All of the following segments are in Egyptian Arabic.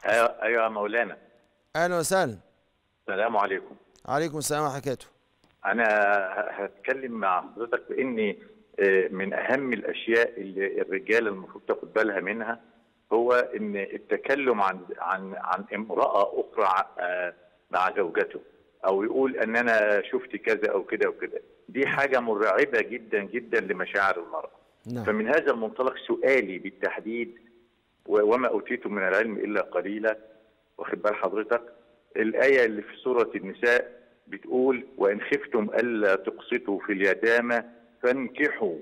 ايوه أيوة يا مولانا اهلا وسهلا السلام عليكم عليكم السلام ورحمه الله وبركاته انا ه- هتكلم مع حضرتك بان آه، من اهم الاشياء اللي الرجاله المفروض تاخد بالها منها هو ان التكلم عن عن عن امراه اخرى آه، مع زوجته او يقول ان انا شفت كذا او كده وكده دي حاجه مرعبه جدا جدا لمشاعر المراه نعم فمن هذا المنطلق سؤالي بالتحديد و- وما اوتيتم من العلم الا قليلا واخد بال حضرتك الايه اللي في سوره النساء بتقول وان خفتم الا تقسطوا في اليتامى فانكحوا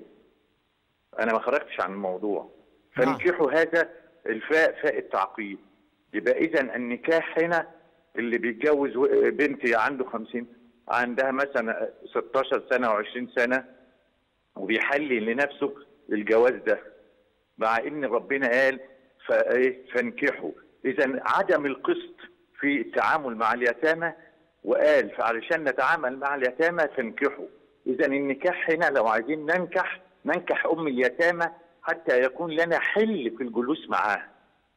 انا ما خرجتش عن الموضوع نعم. فانكحوا هذا الفاء فاء التعقيد يبقى اذا النكاح هنا اللي بيتجوز و- بنتي عنده 50 عندها مثلا 16 سنه و20 سنه وبيحلل لنفسه الجواز ده مع ان ربنا قال فايه فانكحوا اذا عدم القسط في التعامل مع اليتامى وقال فعلشان نتعامل مع اليتامى فانكحوا اذا النكاح هنا لو عايزين ننكح ننكح ام اليتامى حتى يكون لنا حل في الجلوس معاها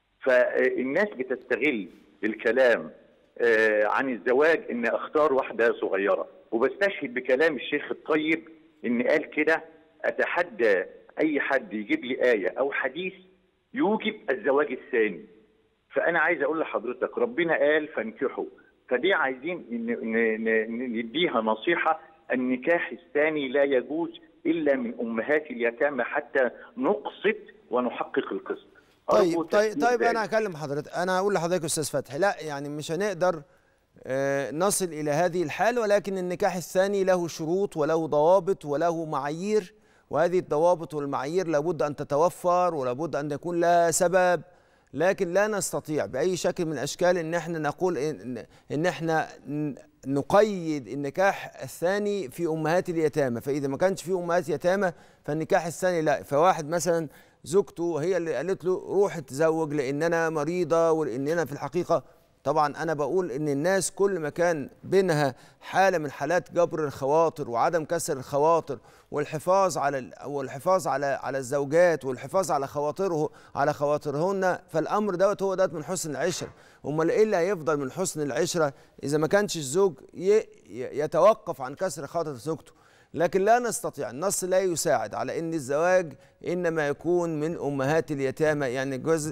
فالناس بتستغل الكلام آه، عن الزواج ان اختار واحده صغيره وبستشهد بكلام الشيخ الطيب ان قال كده اتحدى اي حد يجيب لي ايه او حديث يوجب الزواج الثاني فانا عايز اقول لحضرتك ربنا قال فانكحوا فدي عايزين ن- ن- ن- نديها نصيحه النكاح الثاني لا يجوز الا من امهات اليتامى حتى نقسط ونحقق القسط طيب أرجو طيب تسديد طيب ذلك. انا هكلم حضرتك انا هقول لحضرتك يا استاذ فتحي لا يعني مش هنقدر آه، نصل الى هذه الحال ولكن النكاح الثاني له شروط وله ضوابط وله معايير وهذه الضوابط والمعايير لابد ان تتوفر ولابد ان يكون لها سبب لكن لا نستطيع باي شكل من الاشكال ان احنا نقول ان ان احنا ن- نقيد النكاح الثاني في امهات اليتامى فاذا ما كانش في امهات يتامى فالنكاح الثاني لا فواحد مثلا زوجته هي اللي قالت له روح اتزوج لان انا مريضه ولان انا في الحقيقه طبعا انا بقول ان الناس كل ما كان بينها حاله من حالات جبر الخواطر وعدم كسر الخواطر والحفاظ على ال- والحفاظ على على الزوجات والحفاظ على خواطره على خواطرهن فالامر دوت هو دوت من حسن العشره امال ايه اللي هيفضل من حسن العشره اذا ما كانش الزوج ي- ي- يتوقف عن كسر خاطر زوجته لكن لا نستطيع النص لا يساعد على ان الزواج انما يكون من امهات اليتامى يعني جزء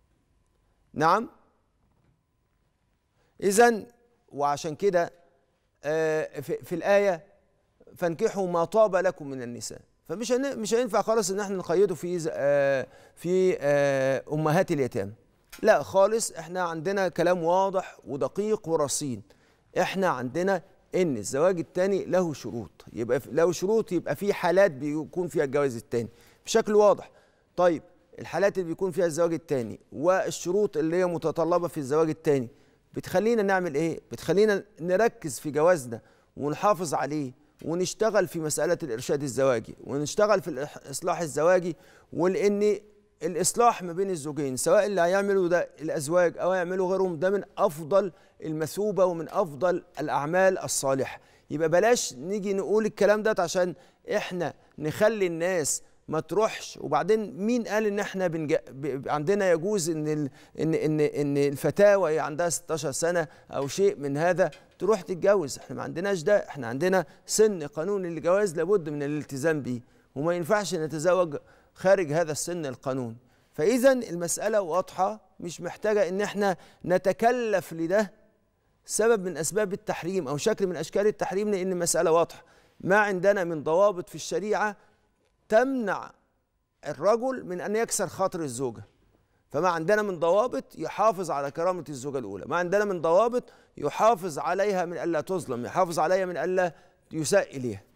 نعم اذا وعشان كده آه، في, في الايه فانكحوا ما طاب لكم من النساء فمش هن- مش هينفع خالص ان احنا نقيده في ز- آه، في آه، امهات اليتامى لا خالص احنا عندنا كلام واضح ودقيق ورصين احنا عندنا ان الزواج الثاني له شروط يبقى في- له شروط يبقى في حالات بيكون فيها الجواز الثاني بشكل واضح طيب الحالات اللي بيكون فيها الزواج الثاني والشروط اللي هي متطلبه في الزواج الثاني بتخلينا نعمل ايه بتخلينا نركز في جوازنا ونحافظ عليه ونشتغل في مسألة الإرشاد الزواجي ونشتغل في الإصلاح الزواجي ولأن الإصلاح ما بين الزوجين سواء اللي هيعملوا ده الأزواج أو يعملوا غيرهم ده من أفضل المثوبة ومن أفضل الأعمال الصالحة يبقى بلاش نيجي نقول الكلام ده عشان إحنا نخلي الناس ما تروحش وبعدين مين قال ان احنا بنج... ب... عندنا يجوز ان ال... ان ان ان الفتاه وهي عندها 16 سنه او شيء من هذا تروح تتجوز احنا ما عندناش ده احنا عندنا سن قانوني للجواز لابد من الالتزام به وما ينفعش نتزوج خارج هذا السن القانوني فاذا المساله واضحه مش محتاجه ان احنا نتكلف لده سبب من اسباب التحريم او شكل من اشكال التحريم لان المساله واضحه ما عندنا من ضوابط في الشريعه تمنع الرجل من ان يكسر خاطر الزوجه فما عندنا من ضوابط يحافظ على كرامه الزوجه الاولى ما عندنا من ضوابط يحافظ عليها من الا تظلم يحافظ عليها من الا يساء اليها